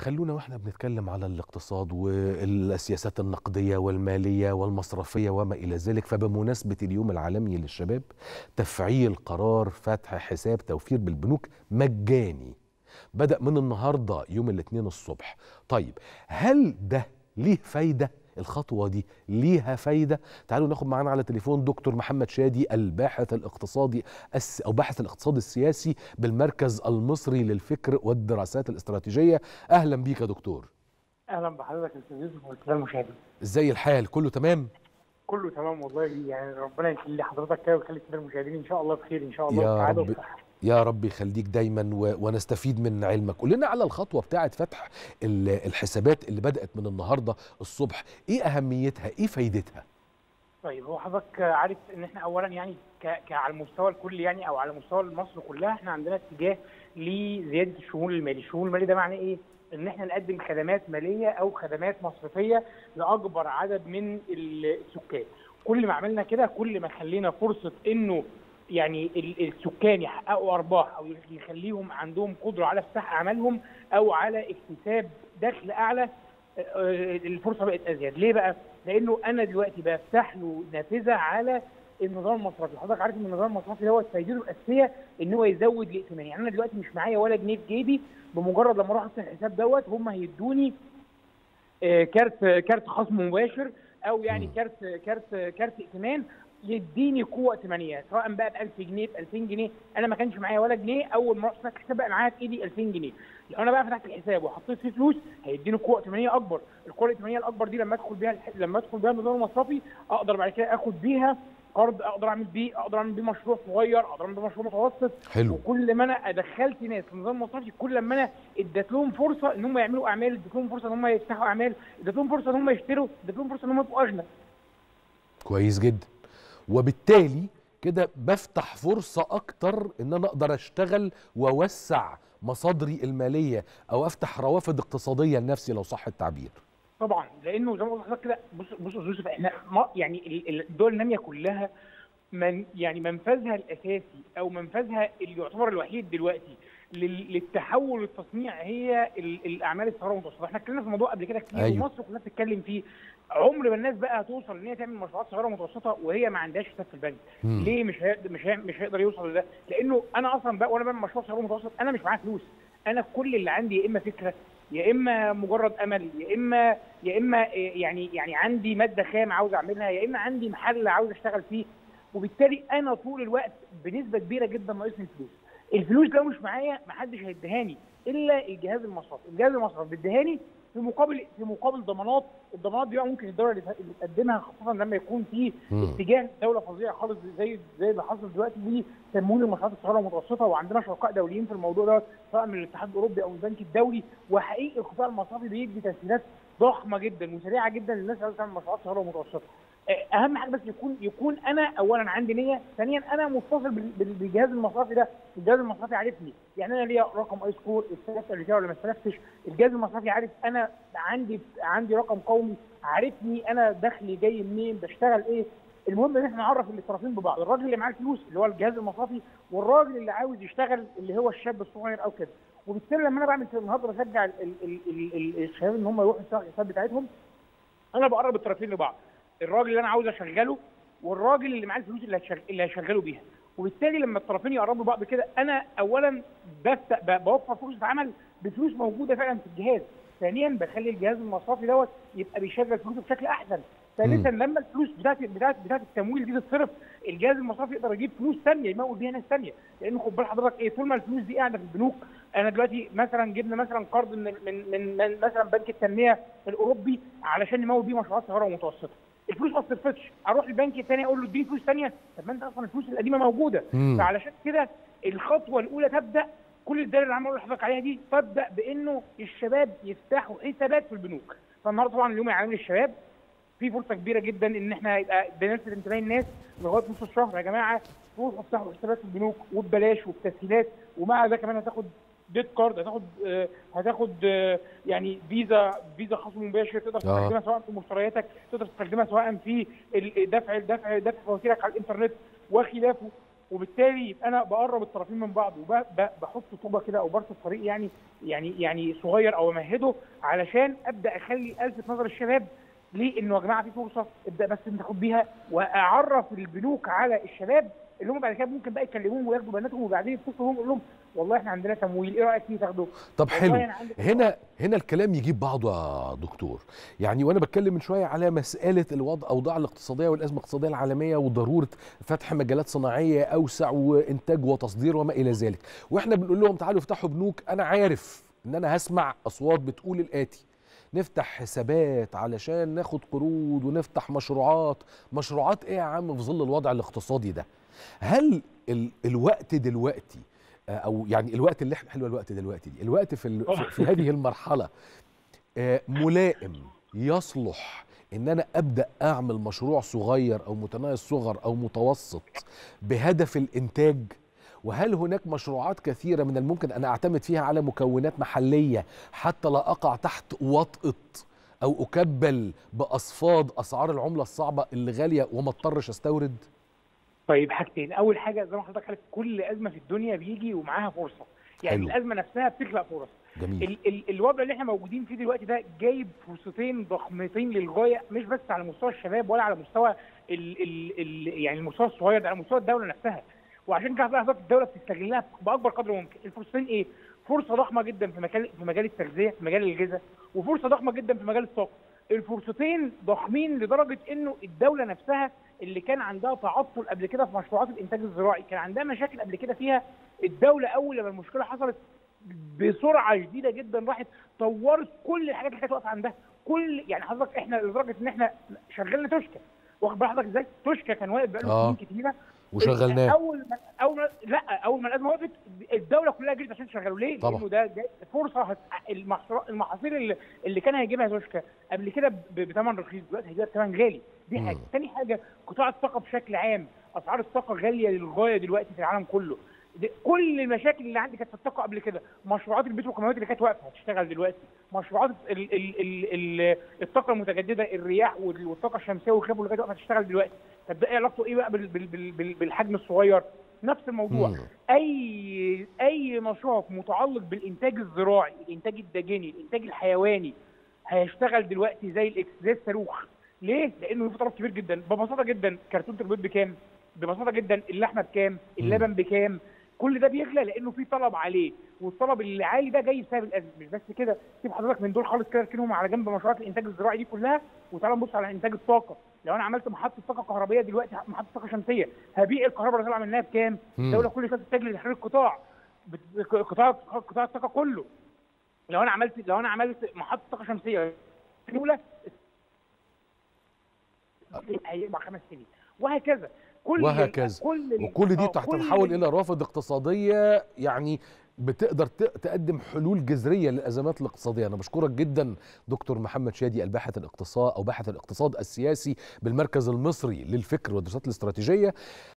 خلونا واحنا بنتكلم على الاقتصاد والسياسات النقدية والمالية والمصرفية وما إلى ذلك فبمناسبة اليوم العالمي للشباب تفعيل قرار فتح حساب توفير بالبنوك مجاني بدأ من النهاردة يوم الاثنين الصبح طيب هل ده ليه فايدة الخطوة دي ليها فايدة تعالوا ناخد معانا على تليفون دكتور محمد شادي الباحث الاقتصادي الس... أو باحث الاقتصاد السياسي بالمركز المصري للفكر والدراسات الاستراتيجية أهلا بيك يا دكتور اهلا بحضرتك يا استاذ يوسف والساده المشاهدين ازاي الحال كله تمام كله تمام والله يعني ربنا يخلي حضرتك كده ويخلي الساده المشاهدين ان شاء الله بخير ان شاء الله يا وسعاده رب. وصحه يا رب يخليك دايما و... ونستفيد من علمك قول لنا على الخطوة بتاعة فتح ال- الحسابات اللي بدأت من النهاردة الصبح ايه أهميتها ايه فايدتها طيب هو حضرتك عارف ان احنا اولا يعني ك... ك- على المستوى الكلي يعني او على مستوى مصر كلها احنا عندنا اتجاه لزياده الشمول المالي، الشمول المالي ده معناه ايه؟ ان احنا نقدم خدمات ماليه او خدمات مصرفيه لاكبر عدد من السكان. كل ما عملنا كده كل ما خلينا فرصه انه يعني ال- السكان يحققوا ارباح او يخليهم عندهم قدره على افتتاح اعمالهم او على اكتساب دخل اعلى آه، الفرصه بقت ازيد، ليه بقى؟ لانه انا دلوقتي بفتح له نافذه على النظام المصرفي، حضرتك عارف ان النظام المصرفي دوت فايدته الاساسيه ان هو يزود الائتمان، يعني انا دلوقتي مش معايا ولا جنيه في جيبي بمجرد لما اروح افتح الحساب دوت هم هيدوني آه، كارت كارت خصم مباشر او يعني مم. كارت كارت كارت ائتمان يديني قوه ائتمانيه سواء بقى ب 1000 جنيه ب 2000 جنيه انا ما كانش معايا ولا جنيه اول ما رحت فتحت الحساب بقى معايا في ايدي 2000 جنيه لو انا بقى فتحت الحساب وحطيت فيه فلوس هيديني قوه ائتمانيه اكبر القوه الائتمانيه الاكبر دي لما ادخل بيها الح- لما ادخل بيها النظام المصرفي اقدر بعد كده اخد بيها قرض اقدر اعمل بيه اقدر اعمل بيه مشروع صغير اقدر اعمل بيه مشروع متوسط حلو وكل ما انا ادخلت ناس في النظام المصرفي كل ما انا اديت لهم فرصه ان هم يعملوا اعمال اديت لهم فرصه ان هم يفتحوا اعمال اديت لهم فرصه ان هم يشتروا اديت لهم فرصه ان هم يبقوا اغنى كويس جدا وبالتالي كده بفتح فرصة أكتر إن أنا أقدر أشتغل وأوسع مصادري المالية أو أفتح روافد اقتصادية لنفسي لو صح التعبير طبعا لانه زي ما قلت لحضرتك كده بص بص يا يوسف احنا ما يعني ال- ال- الدول الناميه كلها من يعني منفذها الاساسي او منفذها اللي يعتبر الوحيد دلوقتي لل- للتحول والتصنيع هي ال- الاعمال الصغيره والمتوسطه، احنا اتكلمنا في الموضوع قبل كده كتير أيوة. ومصر كلها بتتكلم فيه عمر ما الناس بقى هتوصل ان هي تعمل مشروعات صغيره ومتوسطه وهي ما عندهاش حساب في البنك، مم. ليه مش هيقدر مش هي- مش هيقدر يوصل لده؟ لانه انا اصلا بقى وانا بعمل مشروع صغير ومتوسط انا مش معايا فلوس، انا كل اللي عندي يا اما فكره يا اما مجرد امل يا اما يا اما إيه يعني يعني عندي ماده خام عاوز اعملها يا اما عندي محل عاوز اشتغل فيه وبالتالي انا طول الوقت بنسبه كبيره جدا ناقصني الفلوس الفلوس لو مش معايا محدش هيديهاني الا الجهاز المصرفي الجهاز المصرفي بيديهاني في مقابل في مقابل ضمانات الضمانات دي بقى ممكن الدوله اللي اللي تقدمها خاصه لما يكون في مم. اتجاه دوله فظيع خالص زي زي اللي حصل دلوقتي لتمويل المشروعات الصغيره والمتوسطه وعندنا شركاء دوليين في الموضوع ده سواء من الاتحاد الاوروبي او البنك الدولي وحقيقي القطاع المصرفي بيدي تسهيلات ضخمه جدا وسريعه جدا للناس اللي عايزه تعمل مشروعات صغيره ومتوسطه. آه، اهم حاجه بس يكون يكون انا اولا عندي نيه، ثانيا انا متصل بال- بال- بالجهاز المصرفي ده، الجهاز المصرفي عارفني، يعني انا ليا رقم اي سكور استلفت قبل كده ولا ما استلفتش، الجهاز المصرفي عارف انا عندي عندي رقم قومي، عارفني انا دخلي جاي منين، بشتغل ايه، المهم ان احنا نعرف الطرفين ببعض، الراجل اللي معاه الفلوس اللي هو الجهاز المصرفي والراجل اللي عاوز يشتغل اللي هو الشاب الصغير او كده، وبالتالي لما انا بعمل كده النهارده بشجع ال- ال- ال- ال- ال- الشباب ان هم يروحوا يشتغلوا الحساب بتاعتهم انا بقرب الطرفين لبعض الراجل اللي انا عاوز اشغله والراجل اللي معاه الفلوس اللي هتشغ... اللي هشغله بيها وبالتالي لما الطرفين يقربوا لبعض كده انا اولا بفتح ب- بوفر فرصه عمل بفلوس موجوده فعلا في الجهاز ثانيا بخلي الجهاز المصرفي دوت يبقى بيشغل فلوسه بشكل احسن ثالثا لما الفلوس بتاعت بتاعت بتاعت التمويل دي تتصرف الجهاز المصرفي يقدر يجيب فلوس ثانيه يمول بيها ناس ثانيه لان خد بال حضرتك ايه طول ما الفلوس دي قاعده في البنوك انا دلوقتي مثلا جبنا مثلا قرض من من من, من مثلا بنك التنميه الاوروبي علشان نمول بيه مشروعات صغيره ومتوسطه الفلوس ما اتصرفتش اروح البنك الثاني اقول له اديني فلوس ثانيه طب ما انت اصلا الفلوس القديمه موجوده مم. فعلشان كده الخطوه الاولى تبدا كل الدائره اللي عمال اقول لحضرتك عليها دي تبدا بانه الشباب يفتحوا حسابات في البنوك فالنهارده طبعا اليوم العالمي للشباب في فرصه كبيره جدا ان احنا يبقى بنلفت انتباه الناس لغايه نص الشهر يا جماعه روحوا افتحوا حسابات في البنوك وببلاش وبتسهيلات ومع ده كمان هتاخد ديت كارد هتاخد آه هتاخد آه يعني فيزا فيزا خصم مباشر تقدر تستخدمها سواء في مشترياتك تقدر تستخدمها سواء في ال- دفع دفع دفع فواتيرك على الانترنت وخلافه وبالتالي يبقى انا بقرب الطرفين من بعض وبحط طوبه كده او برص الطريق يعني يعني يعني صغير او امهده علشان ابدا اخلي الفت نظر الشباب ليه انه يا جماعه في فرصه ابدا بس ناخد بيها واعرف البنوك على الشباب اللي هم بعد كده ممكن بقى يكلموهم وياخدوا بياناتهم وبعدين يتصلوا بهم يقول لهم والله احنا عندنا تمويل ايه رايك فيه تاخده طب حلو والله أنا عندي هنا هنا الكلام يجيب بعضه يا دكتور يعني وانا بتكلم من شويه على مساله الوضع اوضاع الاقتصاديه والازمه الاقتصاديه العالميه وضروره فتح مجالات صناعيه اوسع وانتاج وتصدير وما الى ذلك واحنا بنقول لهم تعالوا افتحوا بنوك انا عارف ان انا هسمع اصوات بتقول الاتي نفتح حسابات علشان ناخد قروض ونفتح مشروعات مشروعات ايه يا عم في ظل الوضع الاقتصادي ده هل ال الوقت دلوقتي آه، او يعني الوقت اللي احنا حلوه الوقت دلوقتي دي الوقت في, ال في, في هذه المرحله آه، ملائم يصلح ان انا ابدا اعمل مشروع صغير او متناهي الصغر او متوسط بهدف الانتاج وهل هناك مشروعات كثيره من الممكن ان اعتمد فيها على مكونات محليه حتى لا اقع تحت وطأة او اكبل باصفاد اسعار العمله الصعبه اللي غاليه وما اضطرش استورد طيب حاجتين اول حاجه زي ما حضرتك قلت كل ازمه في الدنيا بيجي ومعاها فرصه يعني حلو. الازمه نفسها بتخلق فرص جميل ال ال الوضع اللي احنا موجودين فيه دلوقتي ده جايب فرصتين ضخمتين للغايه مش بس على مستوى الشباب ولا على مستوى ال ال ال يعني المستوى الصغير ده على مستوى الدوله نفسها وعشان كده هتلاحظ دلوقتي الدوله بتستغلها باكبر قدر ممكن الفرصتين ايه فرصه ضخمه جدا في مجال في مجال التغذيه في مجال الغذاء وفرصه ضخمه جدا في مجال الطاقه الفرصتين ضخمين لدرجه انه الدوله نفسها اللي كان عندها تعطل قبل كده في مشروعات الانتاج الزراعي كان عندها مشاكل قبل كده فيها الدوله اول لما المشكله حصلت بسرعه شديده جدا راحت طورت كل الحاجات اللي كانت واقفه عندها كل يعني حضرتك احنا لدرجه ان احنا شغلنا توشكا واخد بال حضرتك ازاي؟ توشكا كان واقف بقاله آه. سنين كتيره وشغلناه اول ما اول ما لا اول ما الازمه وقفت الدوله كلها جريت عشان تشغله ليه؟ طبعا. لانه ده جاي- فرصه هت... المحصول- المحاصيل اللي, اللي كان هيجيبها توشكا قبل كده ب- بثمن رخيص دلوقتي هيجيبها بثمن غالي دي حاجه، مم. ثاني حاجه قطاع الطاقه بشكل عام اسعار الطاقه غاليه للغايه دلوقتي في العالم كله دي- كل المشاكل اللي عندي كانت في الطاقه قبل كده مشروعات البتروكيماويات اللي كانت واقفه هتشتغل دلوقتي مشروعات ال ال ال ال الطاقه المتجدده الرياح وال- والطاقه الشمسيه والخلاف اللي كانت واقفه هتشتغل دلوقتي طب ده ايه علاقته ايه بقى بال بال بال بال بالحجم الصغير نفس الموضوع مم. اي اي نشاط متعلق بالانتاج الزراعي الانتاج الدجني الانتاج الحيواني هيشتغل دلوقتي زي الاكس زي الصاروخ ليه لانه في طلب كبير جدا ببساطه جدا كرتونه البيض بكام ببساطه جدا اللحمه بكام اللبن بكام كل ده بيغلى لانه في طلب عليه والطلب اللي عالي ده جاي بسبب الازمه مش بس كده سيب حضرتك من دول خالص كده اركنهم على جنب مشروعات الانتاج الزراعي دي كلها وتعالى نبص على انتاج الطاقه لو انا عملت محطه طاقه كهربائيه دلوقتي محطه طاقه شمسيه هبيع الكهرباء اللي طالعه منها بكام؟ مم. الدوله كل شويه تتجه لتحرير القطاع بت- قطاع قطاع الطاقه كله لو انا عملت لو انا عملت محطه طاقه شمسيه الاولى هيبقى خمس سنين وهكذا كل وهكذا. كل ال- وكل دي آه، تتحول كل- الى روافد اقتصاديه يعني بتقدر ت- تقدم حلول جذريه للازمات الاقتصاديه انا بشكرك جدا دكتور محمد شادي الباحث الاقتصاد او باحث الاقتصاد السياسي بالمركز المصري للفكر والدراسات الاستراتيجيه